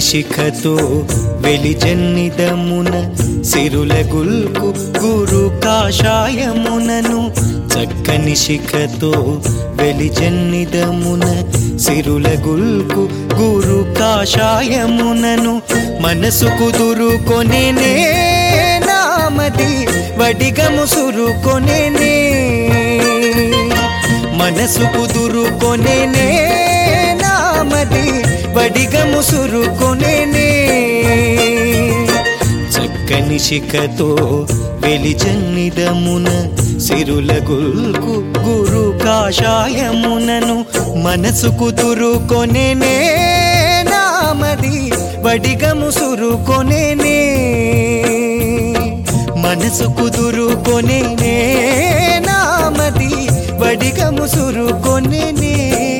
శిఖతో వెలిజన్నిదమున సిరుల గుల్కు గురు కాషాయమునను చక్కని శిఖతో వెలిజన్నిదమున సిరుల గుల్కు గురు కాషాయమునను మనసు కుదురుకొనేనే నామది వడిగము సురుకొనేనే మనసు కుదురుకొనేనే నామది వడిగము సురుకొనేనే చక్కని శిఖతో వెలిజన్నిదమున సిరుల గుల్కు గురు కాషాయమునను మనసు కుదురుకొనేనే నామది వడిగము సురుకొనేనే మనసు కుదురుకొనేనే నామది వడిగము సురుకొనేనే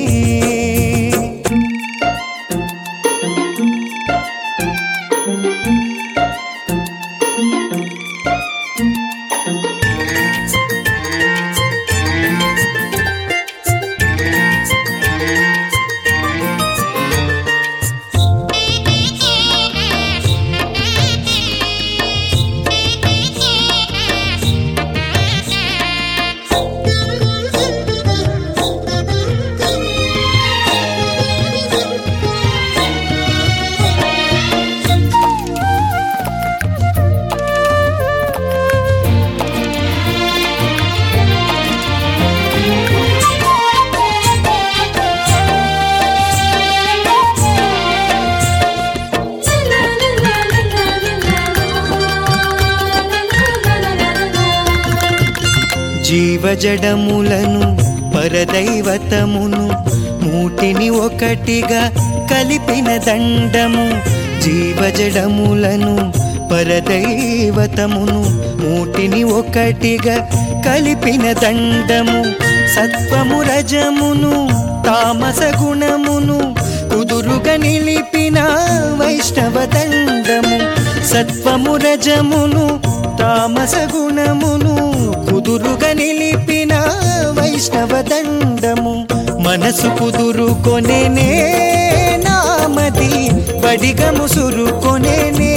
జీవజడములను పరదైవతమును మూటిని ఒకటిగా కలిపిన దండము జీవజడములను పరదైవతమును మూటిని ఒకటిగా కలిపిన దండము సత్వము రజమును తామస గుణమును కుదురుగా నిలిపిన వైష్ణవ దండము సత్వము రజమును తామస గుణమును కుదురుగా నిలిపిన వైష్ణవ దండము మనసు కుదురుకొనేనే నామది బడిగము సురుకొనేనే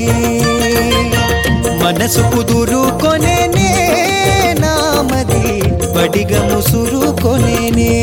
మనసు కుదురుకొనేనే నామది బడిగము సురుకొనేనే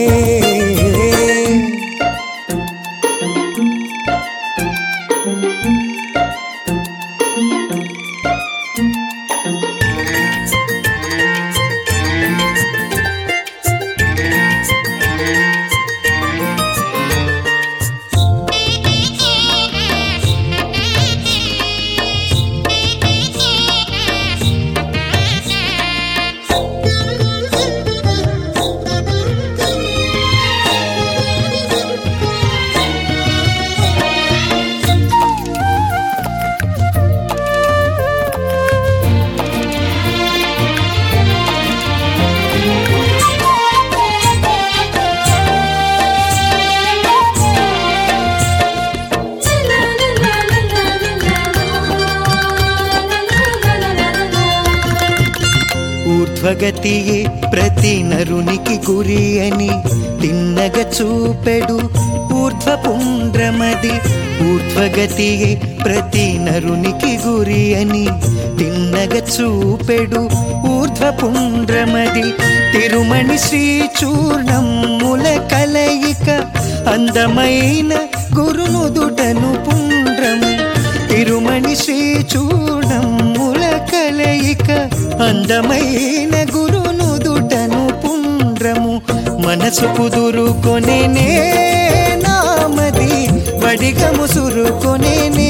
ఊర్ధ్వగతియే ప్రతి నరునికి గురి అని తిన్నగ చూపెడు ఊర్ధ్వ పుండ్రమది ఊర్ధ్వగతియే ప్రతి నరునికి గురి అని తిన్నగ చూపెడు ఊర్ధ్వ పుండ్రమది తిరుమణి శ్రీ చూర్ణముల కలయిక అందమైన గురునుదుటను పుండ్రము తిరుమణి శ్రీ చూడముల కలయిక అందమైన గురునుదుటను పుండ్రము మనసు కుదురుకొనేనే నామది వడిగము సురుకొనేనే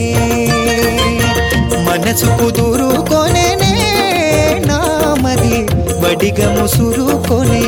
మనసు కుదురుకొనేనే నామది వడిగము సురుకొనే